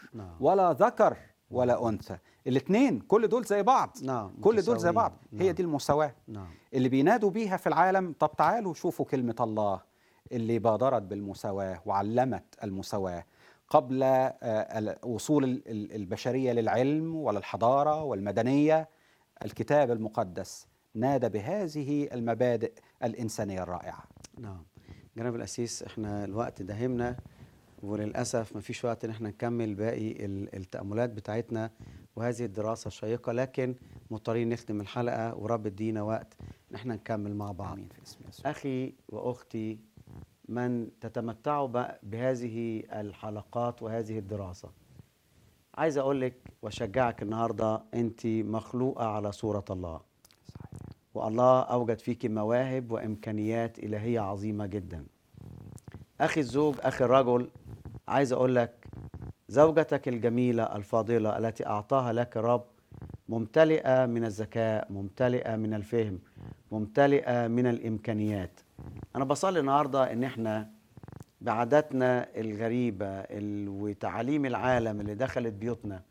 نعم. ولا ذكر ولا انثى الاثنين كل دول زي بعض نعم كل دول زي متساويين. بعض هي نعم. دي المساواه نعم اللي بينادوا بيها في العالم طب تعالوا شوفوا كلمة الله اللي بادرت بالمساواة وعلمت المساواة قبل آه، ال- وصول ال- ال- البشرية للعلم وللحضارة والمدنية الكتاب المقدس نادى بهذه المبادئ الإنسانية الرائعة نعم جناب الأسيس احنا الوقت داهمنا وللأسف مفيش وقت ان احنا نكمل باقي ال- التأملات بتاعتنا وهذه الدراسة الشيقة لكن مضطرين نختم الحلقة ورب ادينا وقت ان احنا نكمل مع بعض آمين في اسم يسوع أخي وأختي من تتمتعوا ب- بهذه الحلقات وهذه الدراسة عايز أقول لك وأشجعك النهاردة أنت مخلوقة على صورة الله والله أوجد فيك مواهب وإمكانيات إلهية عظيمة جدا أخي الزوج أخي الرجل عايز أقول لك زوجتك الجميلة الفاضلة التي أعطاها لك الرب ممتلئة من الذكاء ممتلئة من الفهم ممتلئة من الإمكانيات أنا بصلي النهاردة إن إحنا بعاداتنا الغريبة ال- وتعاليم العالم اللي دخلت بيوتنا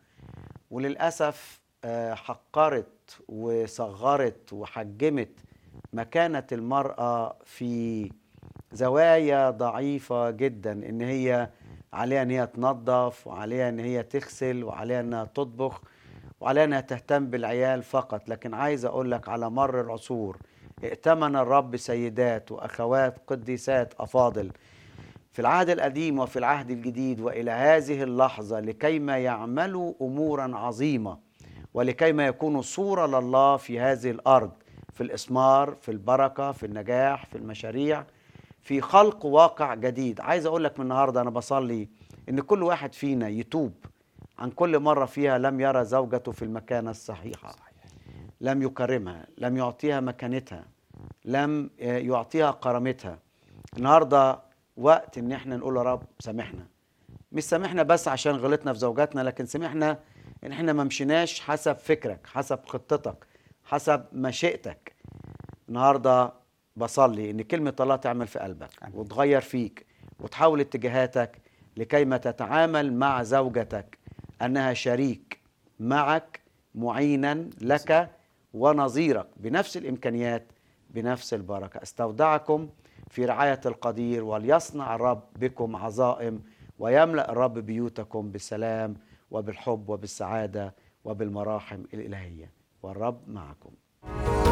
وللأسف آه، حقرت وصغرت وحجمت مكانة المرأة في زوايا ضعيفة جدا إن هي عليها إن هي تنظف وعليها إن هي تغسل وعليها إنها تطبخ وعليها إنها تهتم بالعيال فقط لكن عايز أقول لك على مر العصور ائتمن الرب سيدات وأخوات قديسات أفاضل في العهد القديم وفي العهد الجديد والى هذه اللحظه لكيما يعملوا امورا عظيمه ولكيما يكونوا صوره لله في هذه الارض في الاسمار في البركه في النجاح في المشاريع في خلق واقع جديد عايز اقول لك من النهارده انا بصلي ان كل واحد فينا يتوب عن كل مره فيها لم يرى زوجته في المكانه الصحيحه لم يكرمها لم يعطيها مكانتها لم آه، يعطيها كرامتها النهارده وقت ان احنا نقول يا رب سامحنا مش سامحنا بس عشان غلطنا في زوجاتنا لكن سامحنا ان احنا ما مشيناش حسب فكرك حسب خطتك حسب مشيئتك النهارده بصلي ان كلمه الله تعمل في قلبك آمين. وتغير فيك وتحول اتجاهاتك لكي ما تتعامل مع زوجتك انها شريك معك معينا لك ونظيرك بنفس الامكانيات بنفس البركه استودعكم في رعايه القدير وليصنع الرب بكم عظائم ويملا الرب بيوتكم بالسلام وبالحب وبالسعاده وبالمراحم الالهيه والرب معكم